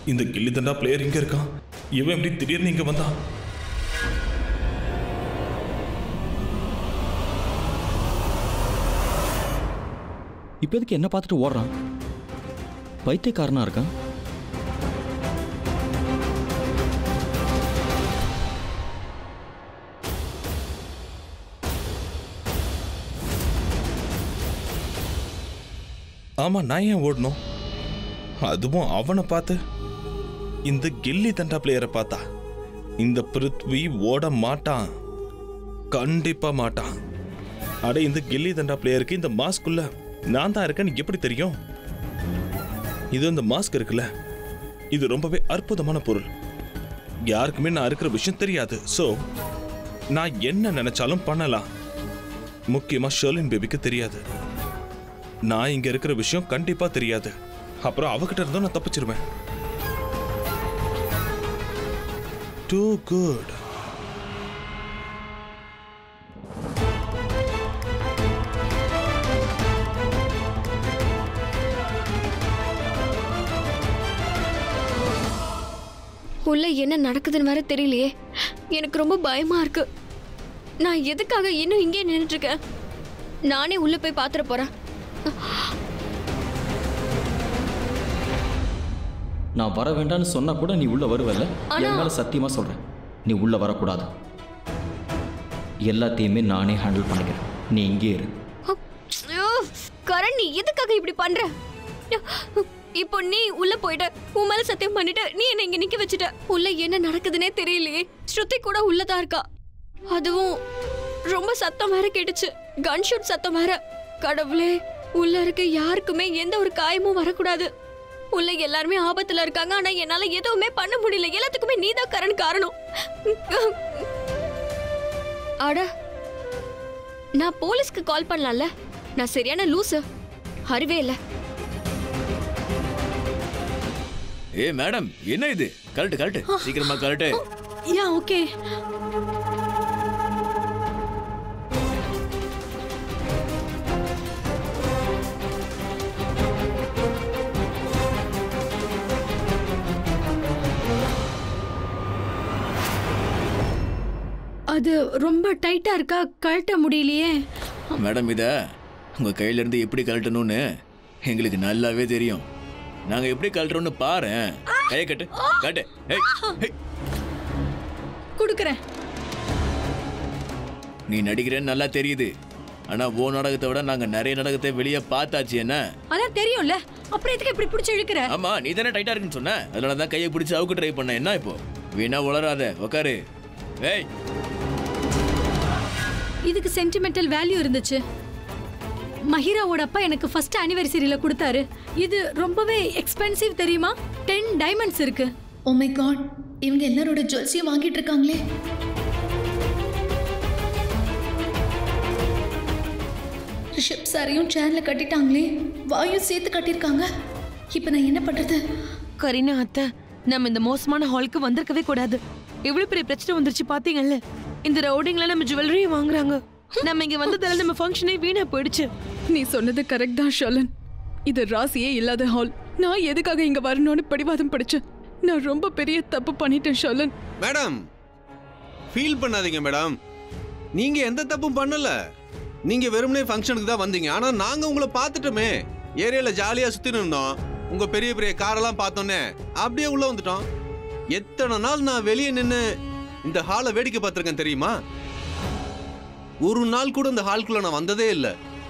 இந்த கில்லி தண்டா பிளேயர் இங்க இருக்கான் இவன் எப்படி திடீர்னு இங்க வந்தான் இப்போ எதுக்கு என்ன பார்த்துட்டு ஓடுறான் பைத்தியக்காரனா இருக்கான் ஆமா நான் ஏன் ஓடணும் அதுவும் அவனை பார்த்து இந்த கில்லி தண்டா பிளேயரை பார்த்தா இந்த பிருத்வி ஓட மாட்டான் கண்டிப்பா மாட்டான் அட இந்த கில்லி தண்டா பிளேயருக்கு இந்த மாஸ்க்குள்ள நான் தான் இருக்கேன்னு எப்படி தெரியும் இது இந்த மாஸ்க் இருக்குல்ல இது ரொம்பவே அற்புதமான பொருள் யாருக்குமே நான் இருக்கிற விஷயம் தெரியாது சோ நான் என்ன நினைச்சாலும் பண்ணலாம் முக்கியமா ஷர்லின் பேபிக்கு தெரியாது நான் இங்க இருக்கிற விஷயம் கண்டிப்பா தெரியாது அப்புறம் அவகிட்ட இருந்தும் நான் தப்பிச்சிருவேன் டூ குட் உள்ள என்ன நடக்குதுன்னு வேற தெரியலையே எனக்கு ரொம்ப பயமா இருக்கு நான் எதுக்காக இன்னும் இங்கே நின்றுட்டு இருக்கேன் நானே உள்ள போய் பாத்துற போறேன் நான் வர வேண்டாம்னு சொன்னா கூட நீ உள்ள வருவல்ல ஆனா- என் மேல சத்தியமா சொல்றேன் நீ உள்ள வரக்கூடாது எல்லாத்தையுமே நானே ஹேண்டில் பண்ணிக்கிறேன் நீ இங்கே இரு ஐயோ, கரண் நீ எதுக்காக இப்படி பண்ற இப்போ நீ உள்ள போயிட்ட உன் மேல சத்தியம் பண்ணிட்டு நீ என்ன இங்க நிக்க வச்சுட்ட உள்ள என்ன நடக்குதுன்னே தெரியலையே ஸ்ருதி கூட உள்ளதா இருக்கா அதுவும் ரொம்ப சத்தம் வேற கேட்டுச்சு கன் ஷூட் சத்தம் வேற கடவுளே உள்ள இருக்க யாருக்குமே எந்த ஒரு காயமும் வரக்கூடாது உள்ள எல்லாருமே ஆபத்துல இருக்காங்க ஆனா என்னால எதுவுமே பண்ண முடியல எல்லாத்துக்குமே நீதான் கரண் காரணம் அட நான் போலீஸ்க்கு கால் பண்ணலாம்ல நான் சரியான லூசு அறிவே இல்ல ஏ மேடம் என்ன இது கரெக்ட் கரெக்ட் சீக்கிரமா கரெக்ட் யா ஓகே அது ரொம்ப டைட்டா இருக்கா கழட்ட முடியலையே மேடம் இத உங்க கையில இருந்து எப்படி கழட்டணும்னு எங்களுக்கு நல்லாவே தெரியும் நாங்க எப்படி கழட்டுறோம்னு பாரு கையை கட்டு கட்டு ஏய், ஏய். கொடுக்குறேன் நீ நடிக்கிறேன்னு நல்லா தெரியுது ஆனா ஓ நாடகத்தை விட நாங்க நிறைய நாடகத்தை வெளியே பார்த்தாச்சு என்ன அதான் தெரியும்ல அப்புறம் எதுக்கு இப்படி பிடிச்சி இழுக்கிற ஆமா நீ தானே டைட்டா இருக்குன்னு சொன்ன அதனால தான் கையை பிடிச்சி அவுக்கு ட்ரை பண்ண என்ன இப்போ வீணா உளராத உக்காரு ஏய் இதுக்கு சென்டிமெண்டல் வேல்யூ இருந்துச்சு மஹிராவோட அப்பா எனக்கு ஃபர்ஸ்ட் ஆனிவர்சரியில கொடுத்தாரு இது ரொம்பவே எக்ஸ்பென்சிவ் தெரியுமா டென் டைமண்ட்ஸ் இருக்கு ஓ மை காட் இவங்க எல்லாரோட ஜுவல்ஸையும் வாங்கிட்டு இருக்காங்களே ரிஷப் சாரையும் சேர்ல கட்டிட்டாங்களே வாயும் சேர்த்து கட்டியிருக்காங்க இப்போ நான் என்ன பண்றது கரீனா அத்தை நம்ம இந்த மோசமான ஹாலுக்கு வந்திருக்கவே கூடாது எவ்வளவு பெரிய பிரச்சனை வந்துருச்சு பாத்தீங்கல்ல இந்த ரவுடிங்ல நம்ம ஜுவல்லரி வாங்குறாங்க நம்ம இங்க வந்ததால நம்ம ஃபங்க்ஷனே வீணா போயிடுச்சு நீ சொன்னது கரெக்ட் தான் ஷலன் இது ராசியே இல்லாத ஹால் நான் எதுக்காக இங்க வரணும்னு பிடிவாதம் படிச்சேன் நான் ரொம்ப பெரிய தப்பு பண்ணிட்டேன் ஷலன் மேடம் ஃபீல் பண்ணாதீங்க மேடம் நீங்க எந்த தப்பும் பண்ணல நீங்க வெறுமனே ஃபங்க்ஷனுக்கு தான் வந்தீங்க ஆனா நாங்க உங்களை பார்த்துட்டோமே ஏரியால ஜாலியா சுத்தி இருந்தோம் உங்க பெரிய பெரிய காரெல்லாம் பார்த்தோன்னே அப்படியே உள்ள வந்துட்டோம் எத்தனை நாள் நான் வெளியே நின்று இந்த ஹாலை வேடிக்கை பார்த்துருக்கேன் தெரியுமா ஒரு நாள் கூட இந்த ஹால்குள்ள நான் வந்ததே இல்லை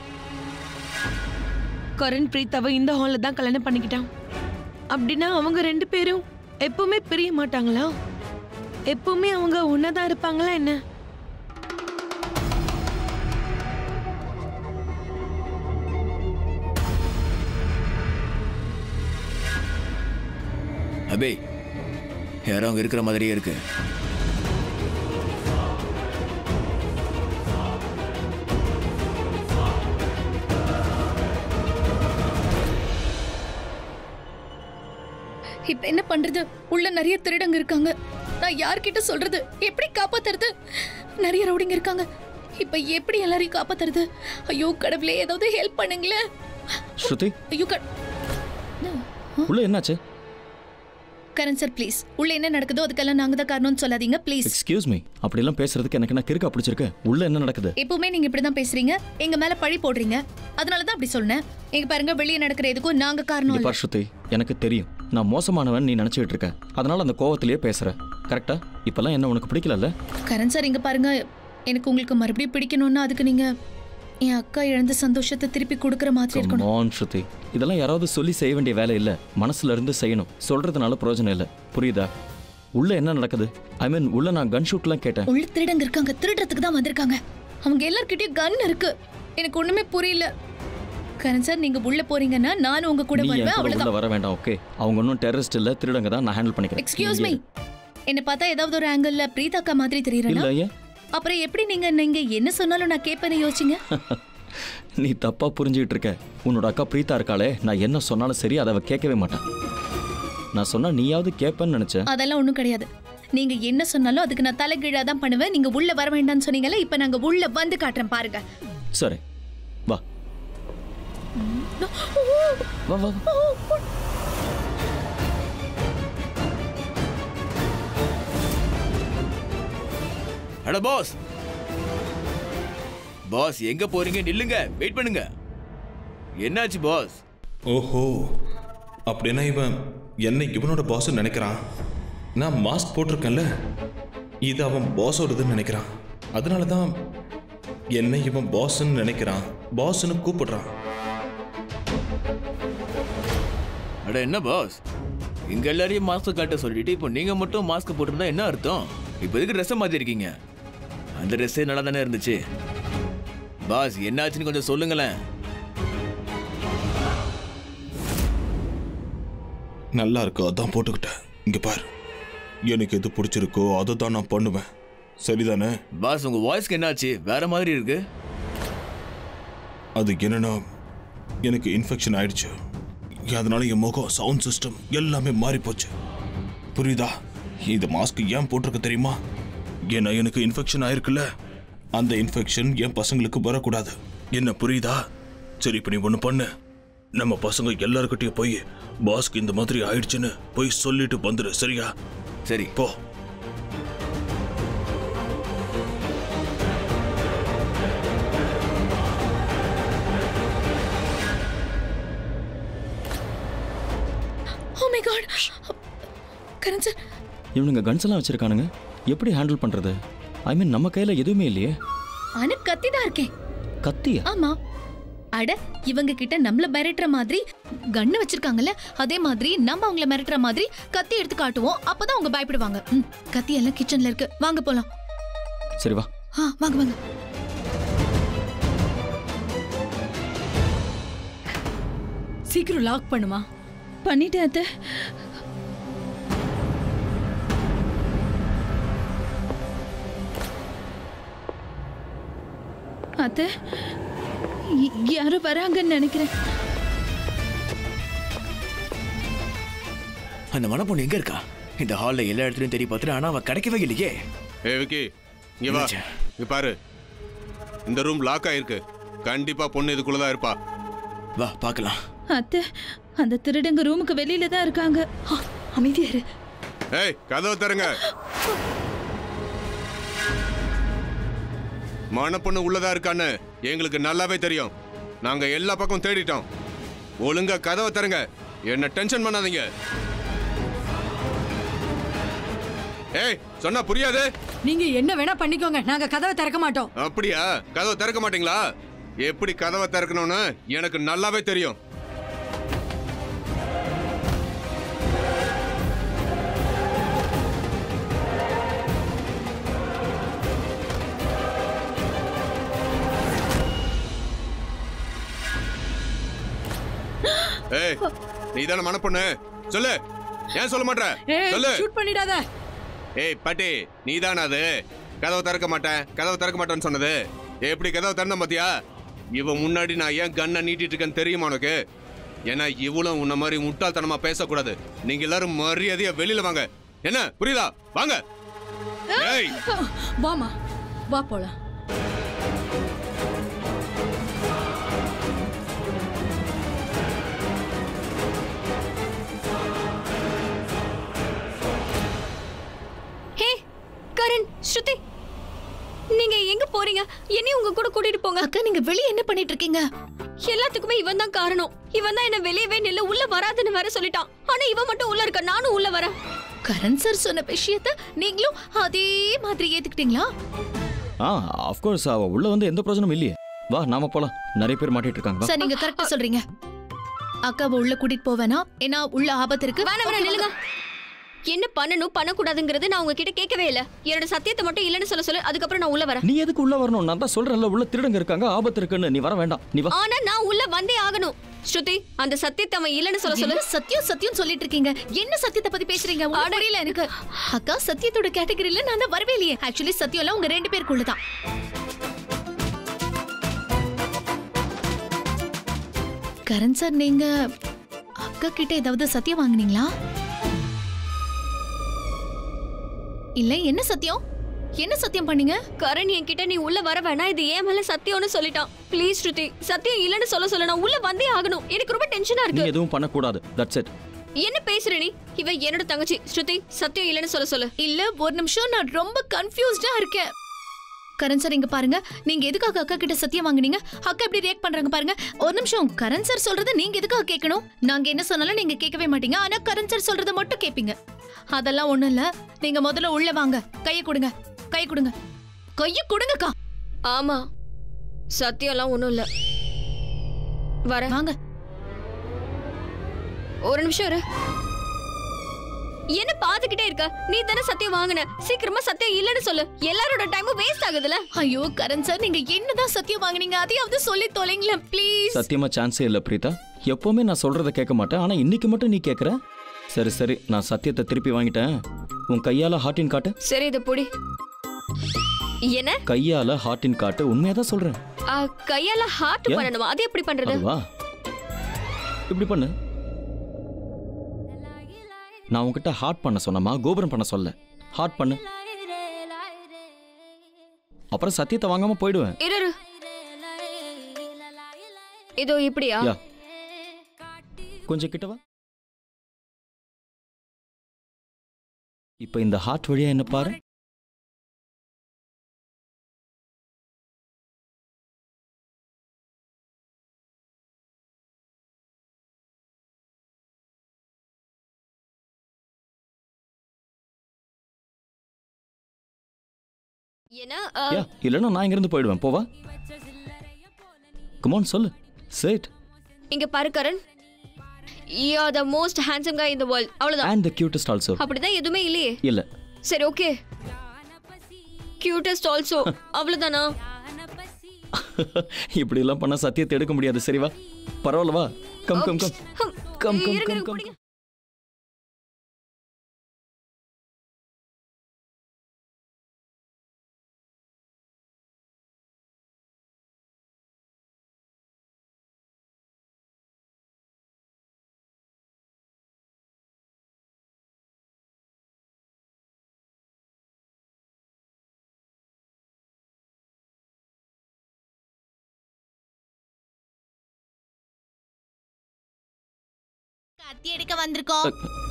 கரண் பிரீத்தாவை இந்த ஹால்ல தான் கல்யாணம் பண்ணிக்கிட்டான் அப்படின்னா அவங்க ரெண்டு பேரும் எப்பவுமே பிரிய மாட்டாங்களா எப்பவுமே அவங்க ஒன்னாதான் இருப்பாங்களா என்ன அபே யாரோ அங்க இருக்கிற மாதிரியே இருக்கு இப்போ என்ன பண்றது உள்ள நிறைய திருடங்க இருக்காங்க நான் யார்கிட்ட சொல்றது எப்படி காப்பாத்துறது நிறைய ரவுடிங்க இருக்காங்க இப்போ எப்படி எல்லாரையும் காப்பாத்துறது ஐயோ கடவுளே ஏதாவது ஹெல்ப் பண்ணுங்களேன் ஸ்ருதி ஐயோ கட உள்ள என்னாச்சு கரண் சார் ப்ளீஸ் உள்ள என்ன நடக்குதோ அதுக்கெல்லாம் நாங்க தான் காரணம்னு சொல்லாதீங்க ப்ளீஸ் எக்ஸ்கியூஸ் மீ அப்படிலாம் பேசுறதுக்கு எனக்கு என்ன கிறுக்கா பிடிச்சிருக்கு உள்ள என்ன நடக்குது எப்பவுமே நீங்க இப்படிதான் பேசுறீங்க எங்க மேல பழி போடுறீங்க அதனால தான் அப்படி சொன்னேன் எங்க பாருங்க வெளியே நடக்கிற எதுக்கும் நாங்க காரணம் இங்க இல்ல பார் ஸ்ருதி எனக்கு தெரியும் நான் மோசமானவன் நீ நினைச்சிட்டு இருக்க அதனால அந்த கோவத்திலேயே பேசுற கரெக்டா இப்பெல்லாம் என்ன உனக்கு பிடிக்கலல்ல கரண் சார் இங்க பாருங்க எனக்கு உங்களுக்கு மறுபடியும் பிடிக்கணும்னா அதுக்கு நீங்க என் அக்கா இழந்த சந்தோஷத்தை திருப்பி கொடுக்கற மாதிரி இருக்கணும் மான் ஸ்ருதி இதெல்லாம் யாராவது சொல்லி செய்ய வேண்டிய வேலை இல்ல மனசுல இருந்து செய்யணும் சொல்றதுனால பிரயோஜனம் இல்ல புரியுதா உள்ள என்ன நடக்குது ஐ மீன் உள்ள நான் கன் ஷூட்லாம் கேட்டேன் உள்ள திருடங்க இருக்காங்க திருடுறதுக்கு தான் வந்திருக்காங்க அவங்க எல்லார்கிட்டயும் கன் இருக்கு எனக்கு ஒண்ணுமே புரியல கரண் சார் நீங்க உள்ள போறீங்கன்னா நானும் உங்க கூட நீ என் வருவேன் கூட உள்ள அவ்வளவுதான் வர வேண்டாம் ஓகே அவங்க ஒன்றும் டெரரிஸ்ட் இல்ல திருடங்க தான் நான் ஹேண்டில் பண்ணிக்கிறேன் எக்ஸ்கியூஸ் நீ மீ என்ன பார்த்தா ஏதாவது ஒரு ஆங்கிள் பிரீதாக்கா மாதிரி தெரியறனா இல்ல ஏன் அப்புறம் எப்படி நீங்க நீங்க என்ன சொன்னாலும் நான் கேட்பேன்னு யோசிச்சீங்க நீ தப்பா புரிஞ்சுக்கிட்டு இருக்க உன்னோட அக்கா பிரீதா இருக்காளே நான் என்ன சொன்னாலும் சரி அதை அவ கேட்கவே மாட்டான் நான் சொன்னா நீயாவது கேட்பேன்னு நினைச்சேன் அதெல்லாம் ஒண்ணும் கிடையாது நீங்க என்ன சொன்னாலும் அதுக்கு நான் தலைகீழா தான் பண்ணுவேன் நீங்க உள்ள வர வேண்டாம்னு சொன்னீங்கல்ல இப்ப நாங்க உள்ள வந்து காட்டுறேன் பாருங்க சரி வா வா வா வா. அட பாஸ் பாஸ் எங்க போறீங்க நில்லுங்க வெயிட் பண்ணுங்க என்னாச்சு பாஸ் ஓஹோ அப்படின்னா இவன் என்னை இவனோட பாஸ் நினைக்கிறான் நான் மாஸ்க் போட்டிருக்கேன்ல இது அவன் பாஸோடதுன்னு நினைக்கிறான் அதனால தான் என்னை இவன் பாஸ்ன்னு நினைக்கிறான் பாஸ்ன்னு கூப்பிடுறான் அட என்ன பாஸ் இங்க எல்லாரையும் மாஸ்க் காட்ட சொல்லிட்டு இப்போ நீங்க மட்டும் மாஸ்க் போட்டிருந்தா என்ன அர்த்தம் இப்போ எதுக்கு ட்ரெஸ்ஸை மாத்திருக்கீங்க அந்த ட்ரெஸ்ஸே நல்லா தானே இருந்துச்சு பாஸ் என்னாச்சுன்னு கொஞ்சம் சொல்லுங்களேன் நல்லா இருக்கு அதான் போட்டுக்கிட்டேன் இங்க பாரு எனக்கு எது பிடிச்சிருக்கோ அதை தான் நான் பண்ணுவேன் சரிதானே பாஸ் உங்க வாய்ஸ்க்கு என்னாச்சு வேற மாதிரி இருக்கு அது என்னன்னா எனக்கு இன்ஃபெக்ஷன் ஆயிடுச்சு அதனால என் முகம் சவுண்ட் சிஸ்டம் எல்லாமே மாறி போச்சு புரியுதா இந்த மாஸ்க் ஏன் போட்டிருக்க தெரியுமா ஏன்னா எனக்கு இன்ஃபெக்ஷன் ஆயிருக்குல்ல அந்த இன்ஃபெக்ஷன் என் பசங்களுக்கு வரக்கூடாது என்ன புரியுதா சரி இப்போ நீ ஒன்று பண்ணு நம்ம பசங்க எல்லாருக்கிட்டையும் போய் பாஸ்க்கு இந்த மாதிரி ஆயிடுச்சுன்னு போய் சொல்லிட்டு வந்துடு சரியா சரி போ oh my god Karan sir இவனுங்க கன்ஸ் எல்லாம் வச்சிருக்கானுங்க எப்படி ஹேண்டில் பண்றது ஐ மீன் நம்ம கையில எதுவுமே இல்லையே ஆனா கத்தி தான் இருக்கேன் கத்தியா ஆமா அட இவங்க கிட்ட நம்மள மிரட்டுற மாதிரி கண்ணு வச்சிருக்காங்கல்ல அதே மாதிரி நம்ம அவங்கள மிரட்டுற மாதிரி கத்தி எடுத்து காட்டுவோம் அப்பதான் அவங்க பயப்படுவாங்க ம், கத்தி எல்லாம் கிச்சன்ல இருக்கு வாங்க போலாம் சரி வா ஆ வாங்க வாங்க சீக்கிரம் லாக் பண்ணுமா பண்ணிட்டேன் அத்தை அத்தை ய- யாரோ வராங்கன்னு நினைக்கிறேன் அந்த மனப்பொண்ணு எங்க இருக்கா இந்த ஹால்ல எல்லா இடத்துலயும் தேடி பார்த்துட்டு ஆனா அவ கிடைக்கவே இல்லையே ஏ விக்கி இங்க வா என்னாச்சு? இங்க பாரு இந்த ரூம் லாக் ஆயிருக்கு கண்டிப்பா பொண்ணு இதுக்குள்ள தான் இருப்பா வா பார்க்கலாம் அத்தை அந்த திருடங்க ரூமுக்கு வெளியில தான் இருக்காங்க ஆ, அமைதியா இரு ஏய் கதவை தருங்க மான பொண்ணு உள்ளதா இருக்கான்னு எங்களுக்கு நல்லாவே தெரியும் நாங்க எல்லா பக்கம் தேடிட்டோம் ஒழுங்கா கதவை தருங்க என்ன டென்ஷன் பண்ணாதீங்க ஏய் சொன்னா புரியாது நீங்க என்ன வேணா பண்ணிக்கோங்க நாங்க கதவை திறக்க மாட்டோம் அப்படியா கதவை திறக்க மாட்டீங்களா எப்படி கதவை திறக்கணும்னு எனக்கு நல்லாவே தெரியும் ஏய் நீ தானே மனப்பொண்ணு சொல்லு ஏன் சொல்ல மாட்ட சொல்லு ஷூட் பண்ணிடாத ஏய் பாட்டி நீ அது கதவை திறக்க மாட்டேன் கதவை திறக்க மாட்டேன்னு சொன்னது எப்படி கதவை திறந்த பாத்தியா இவன் முன்னாடி நான் ஏன் கண்ணை நீட்டிட்டு இருக்கேன்னு தெரியுமா உனக்கு ஏன்னா இவ்வளவு உன்ன மாதிரி முட்டாள்தனமா பேசக்கூடாது நீங்க எல்லாரும் மரியாதையா வெளியில வாங்க என்ன புரியுதா வாங்க ஏய் வாமா வா போலாம் என்னையும் உங்க கூட கூட்டிட்டு போங்க அக்கா நீங்க வெளியே என்ன பண்ணிட்டு இருக்கீங்க எல்லாத்துக்குமே இவன் தான் காரணம் இவன் தான் என்ன வெளியவே நில்ல உள்ள வராதுன்னு வேற சொல்லிட்டான் ஆனா இவன் மட்டும் உள்ள இருக்க நானும் உள்ள வரேன் கரண் சார் சொன்ன விஷயத்த நீங்களும் அதே மாதிரி ஏத்துக்கிட்டீங்களா ஆ அஃப்கோர்ஸ் அவ உள்ள வந்து எந்த பிரச்சனையும் இல்லையே வா நாம போலாம் நிறைய பேர் மாட்டிட்டு இருக்காங்க வா. சார் நீங்க கரெக்டா சொல்றீங்க அக்காவை உள்ள கூட்டிட்டு போவேனா ஏன்னா உள்ள ஆபத்து இருக்கு வேணாம் வேணாம் நில்லுங்க என்ன பண்ணணும் பண்ணக்கூடாதுங்கிறது நான் உங்ககிட்ட கேட்கவே இல்ல என்னோட சத்தியத்தை மட்டும் இல்லைன்னு சொல்ல சொல்லு அதுக்கப்புறம் நான் உள்ள வரேன் நீ எதுக்கு உள்ள வரணும் நான் தான் சொல்றேன்ல உள்ள திருடங்க இருக்காங்க ஆபத்து இருக்குன்னு நீ வர வேண்டாம் நீ வா ஆனா நான் உள்ள வந்தே ஆகணும் ஸ்ருதி அந்த சத்தியத்தை அவன் இல்லைன்னு சொல்ல சொல்லு என்ன சத்தியம் சத்தியம் சொல்லிட்டு இருக்கீங்க என்ன சத்தியத்தை பத்தி பேசுறீங்க ஒண்ணும் புரியல எனக்கு அக்கா சத்தியத்தோட கேட்டகரியில நான் தான் வரவே இல்லையே ஆக்சுவலி சத்தியம் எல்லாம் உங்க ரெண்டு பேருக்குள்ளதான் கரண் சார் நீங்க அக்கா கிட்ட ஏதாவது சத்தியம் வாங்குனீங்களா இல்ல என்ன சத்தியம் என்ன சத்தியம் பண்ணீங்க கரண் என்கிட்ட நீ உள்ள வர வேணாம் இது ஏன் மேல சத்தியம்னு சொல்லிட்டான் ப்ளீஸ் ஸ்ருதி சத்தியம் இல்லைன்னு சொல்ல சொல்ல நான் உள்ள வந்தே ஆகணும் எனக்கு ரொம்ப டென்ஷனா நீ இருக்கு எதுவும் பண்ணக்கூடாது தட்ஸ் இட் என்ன பேசுற நீ இவ என்னோட தங்கச்சி ஸ்ருதி சத்தியம் இல்லைன்னு சொல்ல சொல்லு இல்ல ஒரு நிமிஷம் நான் ரொம்ப கன்ஃபியூஸ்டா இருக்கேன் கரண் சார் இங்க பாருங்க நீங்க எதுக்காக அக்கா கிட்ட சத்தியம் வாங்குனீங்க அக்கா எப்படி ரியாக்ட் பண்றாங்க பாருங்க ஒரு நிமிஷம் கரண் சார் சொல்றது நீங்க எதுக்காக கேட்கணும் நாங்க என்ன சொன்னாலும் நீங்க கேட்கவே மாட்டீங்க ஆனா கரண் சார் சொல்றத மட்டும் கேப்பீங்க அதெல்லாம் ஒண்ணும் இல்ல நீங்க முதல்ல உள்ள வாங்க கைய கொடுங்க கை கொடுங்க கைய கொடுங்கக்கா ஆமா சத்தியம்லாம் ஒண்ணும் இல்ல வர வாங்க ஒரு நிமிஷம் இரு என்ன பாத்துக்கிட்டே இருக்க நீ தானே சத்தியம் வாங்குன சீக்கிரமா சத்தியம் இல்லைன்னு சொல்லு எல்லாரோட டைமும் வேஸ்ட் ஆகுதுல ஐயோ கரண் சார் நீங்க என்னதான் சத்தியம் வாங்குனீங்க அதையாவது சொல்லி தொலைங்களேன் ப்ளீஸ் சத்தியமா சான்ஸே இல்லை பிரீதா எப்பவுமே நான் சொல்றத கேட்க மாட்டேன் ஆனா இன்னைக்கு மட்டும் நீ கேட்குற சரி சரி நான் சத்தியத்தை திருப்பி வாங்கிட்டேன் உன் கையால ஹார்ட்டின் காட்டு சரி இத புடி என்ன கையால ஹார்ட்டின் காட்டு உண்மையா தான் சொல்றேன் ஆ, கையால ஹார்ட் ஏன்? பண்ணணுமா அது எப்படி பண்றது அதுவா இப்படி பண்ணு நான் உன்கிட்ட ஹார்ட் பண்ண சொன்னமா கோபுரம் பண்ண சொல்ல ஹார்ட் பண்ணு அப்புறம் சத்தியத்தை வாங்காம போயிடுவேன் இரு இரு. இதோ இப்படியா யா கொஞ்சம் கிட்ட வா இப்போ இந்த ஹார்ட் வழியா என்ன பாரு என்ன ஆ, யா இல்லைன்னா நான் இங்கிருந்து போயிடுவேன் போவா கமான் சொல்லு சேட் இங்க பாரு Karan you are the most handsome guy in the world அவ்வளவுதான் அண்ட் த கியூட்டஸ்ட் ஆல்சோ அப்படிதான் எதுவுமே இல்லையே இல்ல சரி ஓகே கியூட்டஸ்ட் ஆல்சோ அவ்வளவுதானா இப்படி எல்லாம் பண்ணா சத்தியத்தை எடுக்க முடியாது சரி வா பரவாயில்ல வா come come come hmm, come come இருங்க, கம் இருங்க, கம் பிடிங்க. கத்தி எடுக்க வந்திருக்கோம்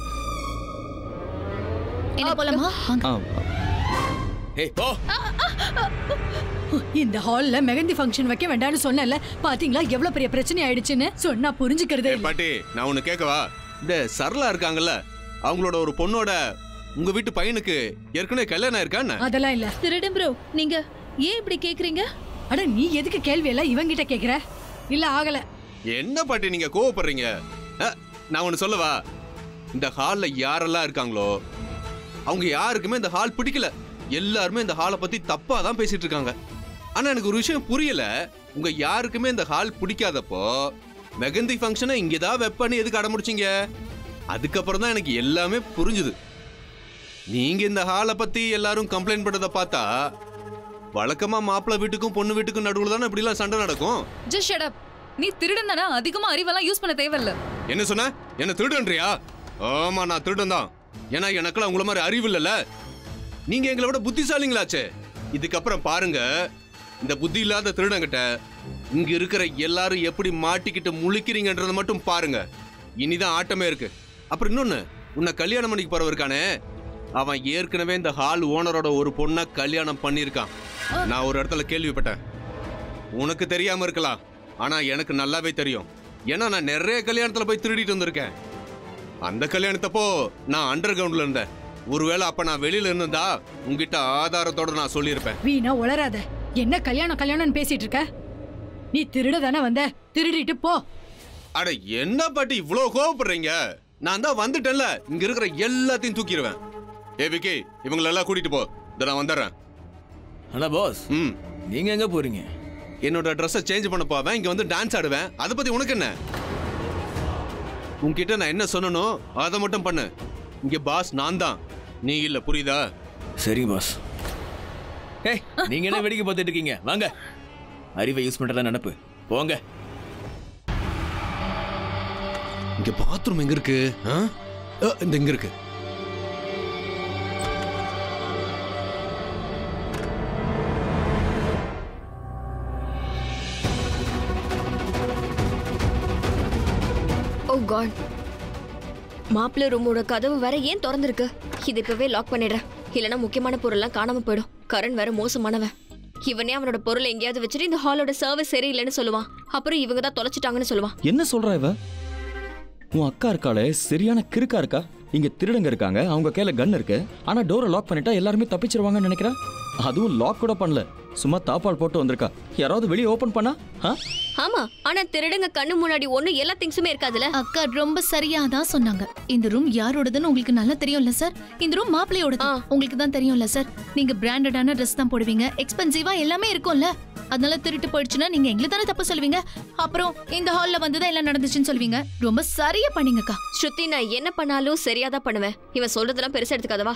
என்ன போலாமா வாங்க ஆ ஏய் போ இந்த ஹால்ல மெகந்தி ஃபங்க்ஷன் வைக்க வேண்டாம்னு சொன்னல பாத்தீங்களா எவ்வளவு பெரிய பிரச்சனை ஆயிடுச்சுன்னு சொன்னா புரிஞ்சுக்கிறதே ஏய் இல்ல பாட்டி நான் ஒன்னு கேட்கவா இந்த சரளா இருக்காங்கல்ல அவங்களோட ஒரு பொண்ணோட உங்க வீட்டு பையனுக்கு ஏற்கனவே கல்யாணம் ஆயிருக்கா என்ன அதெல்லாம் இல்ல திருடன் ப்ரோ நீங்க ஏன் இப்படி கேக்குறீங்க அட நீ எதுக்கு கேள்வி எல்லாம் இவங்கிட்ட கேக்குற இல்ல ஆகல என்ன பாட்டி நீங்க கோவப்படுறீங்க அஹ், நான் ஒன்னு சொல்லவா இந்த ஹால்ல யாரெல்லாம் இருக்காங்களோ அவங்க யாருக்குமே இந்த ஹால் பிடிக்கல எல்லாருமே இந்த ஹாலை பத்தி தப்பா தான் பேசிட்டு இருக்காங்க ஆனா எனக்கு ஒரு விஷயம் புரியல உங்க யாருக்குமே இந்த ஹால் பிடிக்காதப்போ மெகந்தி ஃபங்க்ஷனை இங்கதான் வெப்பன்னு எதுக்கு அடமுடிச்சிங்க அதுக்கப்புறம் தான் எனக்கு எல்லாமே புரிஞ்சுது நீங்க இந்த ஹாலை பத்தி எல்லாரும் கம்ப்ளைண்ட் பண்றத பார்த்தா வழக்கமா மாப்பிள்ளை வீட்டுக்கும் பொண்ணு வீட்டுக்கும் நடுவுல தானே இப்படிலாம் சண்டை நடக்கும் ஜஸ்ட் ஷட் அப் நீ திருடன் தானே அதிகமா அறிவெல்லாம் யூஸ் பண்ண தேவையில்ல என்ன சொன்ன என்ன திருடன்றியா ஆமா நான் திருடன் தான் ஏன்னா எனக்குலாம் உங்கள மாதிரி அறிவு இல்லைல்ல நீங்க எங்களை விட புத்திசாலிங்களாச்சே இதுக்கப்புறம் பாருங்க இந்த புத்தி இல்லாத திருடங்கிட்ட இங்க இருக்கிற எல்லாரும் எப்படி மாட்டிக்கிட்டு முழிக்கிறீங்கன்றத மட்டும் பாருங்க இனிதான் ஆட்டமே இருக்கு அப்புறம் இன்னொன்னு உன்னை கல்யாணம் பண்ணிக்கு போறவர் இருக்கானே அவன் ஏற்கனவே இந்த ஹால் ஓனரோட ஒரு பொண்ணை கல்யாணம் பண்ணியிருக்கான் நான் ஒரு இடத்துல கேள்விப்பட்டேன் உனக்கு தெரியாம இருக்கலாம் ஆனா எனக்கு நல்லாவே தெரியும் ஏன்னா நான் நிறைய கல்யாணத்துல போய் திருடிட்டு வந்திருக்கேன் அந்த கல்யாணத்தப்போ நான் அண்டர் கிரவுண்ட்ல இருந்தேன் ஒருவேளை அப்ப நான் வெளியில இருந்திருந்தா உங்ககிட்ட ஆதாரத்தோட நான் சொல்லியிருப்பேன் வீணா உளராத என்ன கல்யாணம் கல்யாணம்னு பேசிட்டு இருக்க நீ திருட தானே வந்த திருடிட்டு போ அட என்ன பாட்டி இவ்வளோ கோவப்படுறீங்க நான் தான் வந்துட்டேன்ல இங்க இருக்கிற எல்லாத்தையும் தூக்கிடுவேன் ஏ விக்கி இவங்களெல்லாம் கூட்டிட்டு போ இதை நான் வந்துடுறேன் ஆனா பாஸ் ம் நீங்க எங்க போறீங்க என்னோட ட்ரெஸ்ஸை சேஞ்ச் பண்ண போவேன் இங்க வந்து டான்ஸ் ஆடுவேன் அதை பத்தி உனக்கு என்ன உன்கிட்ட நான் என்ன சொன்னனோ அதை மட்டும் பண்ணு இங்க பாஸ் நான் தான் நீ இல்ல புரியுதா சரிங்க பாஸ் ஏய் நீங்க என்ன வேடிக்கை பார்த்துட்டு இருக்கீங்க வாங்க அறிவை யூஸ் பண்றதா நினப்பு போங்க இங்க பாத்ரூம் எங்க இருக்கு ஆ? அ, இந்த எங்க இருக்கு ஓ காட் மாப்பிள்ளை ரூமோட கதவு வேற ஏன் திறந்திருக்கு இது இப்பவே லாக் பண்ணிடுறேன் இல்லைன்னா முக்கியமான பொருள்லாம் காணாம போயிடும் கரண் வேற மோசமானவன் இவனே அவனோட பொருளை எங்கேயாவது வச்சுட்டு இந்த ஹாலோட சர்வீஸ் சரியில்லைன்னு சொல்லுவான் அப்புறம் இவங்க தான் தொலைச்சிட்டாங்கன்னு சொல்லுவான் என்ன சொல்றா இவ உன் அக்கா இருக்காளே சரியான கிறுக்கா இருக்கா இங்க திருடங்க இருக்காங்க அவங்க கையில கன் இருக்கு ஆனா டோரை லாக் பண்ணிட்டா எல்லாருமே தப்பிச்சிருவாங்கன்னு நினைக்கிறா அதுவும் லாக் கூட பண்ணல சும்மா தாப்பால் போட்டு வந்திருக்கா யாராவது வெளியே ஓபன் பண்ணா ஆ? ஆமா ஆனா திருடங்க கண்ணு முன்னாடி ஒண்ணு எல்லா திங்ஸுமே இருக்காதுல்ல அக்கா ரொம்ப சரியா தான் சொன்னாங்க இந்த ரூம் யாரோடதுன்னு உங்களுக்கு நல்லா தெரியும்ல சார் இந்த ரூம் மாப்பிள்ளையோடது ஆ. உங்களுக்கு தான் தெரியும்ல சார் நீங்க பிராண்டடான ட்ரெஸ் தான் போடுவீங்க எக்ஸ்பென்சிவா எல்லாமே இருக்கும்ல அதனால திருட்டு போயிடுச்சுன்னா நீங்க எங்களுக்கு தானே தப்பு சொல்லுவீங்க அப்புறம் இந்த ஹால்ல வந்துதான் எல்லாம் நடந்துச்சுன்னு சொல்லுவீங்க ரொம்ப சரியா பண்ணீங்கக்கா ஸ்ருதி நான் என்ன பண்ணாலும் சரியா தான் பண்ணுவேன் இவன் சொல்றதெல்லாம் பெருசா எடுத்துக்காதவா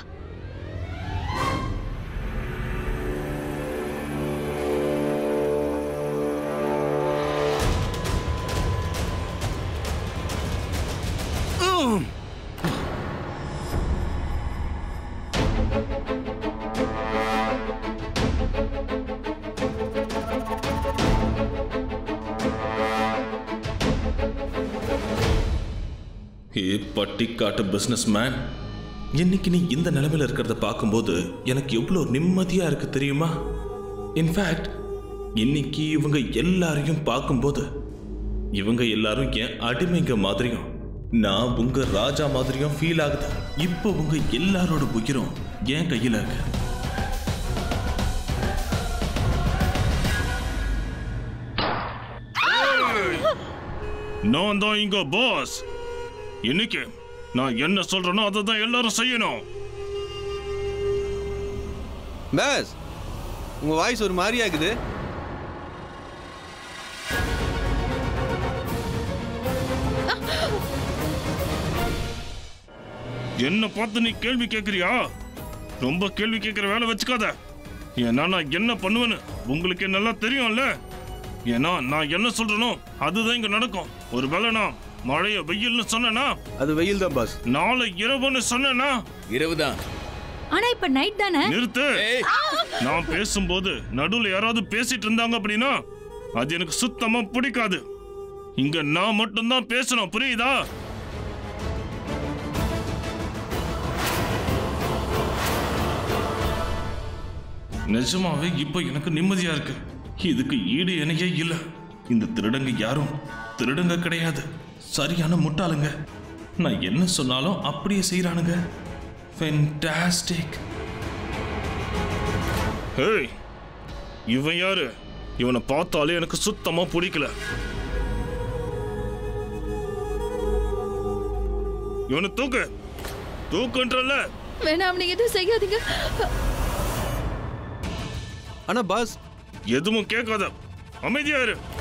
ஏ பட்டிக்காட்டு பிசினஸ் மேன் இன்னைக்கு நீ இந்த நிலைமையில இருக்கிறத பார்க்கும்போது எனக்கு எவ்வளோ நிம்மதியா இருக்கு தெரியுமா இன்ஃபேக்ட் இன்னைக்கு இவங்க எல்லாரையும் பார்க்கும்போது இவங்க எல்லாரும் என் அடிமைங்க மாதிரியும் நான் உங்க ராஜா மாதிரியும் ஃபீல் ஆகுது இப்போ உங்க எல்லாரோட உயிரும் என் கையில இருக்கு நான் தான் இங்க பாஸ் இன்னைக்கு நான் என்ன சொல்றேனோ அதை தான் எல்லாரும் செய்யணும் பேஸ் உங்க வாய்ஸ் ஒரு மாதிரி ஆகுது என்ன பார்த்து நீ கேள்வி கேட்குறியா ரொம்ப கேள்வி கேட்குற வேலை வச்சுக்காத ஏன்னா நான் என்ன பண்ணுவேன்னு உங்களுக்கு நல்லா தெரியும்ல ஏன்னா நான் என்ன சொல்றேனோ அதுதான் இங்க நடக்கும் ஒருவேளை நான் மழைய வெயில்னு சொன்னேனா அது வெயில் தான் பாஸ் நாளை இரவுன்னு சொன்னேனா இரவுதான் ஆனா இப்ப நைட் தானே நிறுத்து ஏய் நான் பேசும்போது நடுவுல யாராவது பேசிட்டு இருந்தாங்க அப்படின்னா அது எனக்கு சுத்தமா பிடிக்காது இங்க நான் மட்டும்தான் பேசணும் புரியுதா நிஜமாவே இப்ப எனக்கு நிம்மதியா இருக்கு இதுக்கு ஈடு இணையே இல்ல இந்த திருடங்க யாரும் திருடங்க கிடையாது சரியான முட்டாளுங்க நான் என்ன சொன்னாலும் அப்படியே செய்யறானுங்க ஃபென்டாஸ்டிக் ஹேய் இவன் யாரு இவனை பார்த்தாலே எனக்கு சுத்தமா பிடிக்கல இவனை தூக்கு தூக்குன்றல வேணாம் அவனை எதுவும் செய்யாதீங்க ஆனா பாஸ் எதுவும் கேட்காத அமைதியா இரு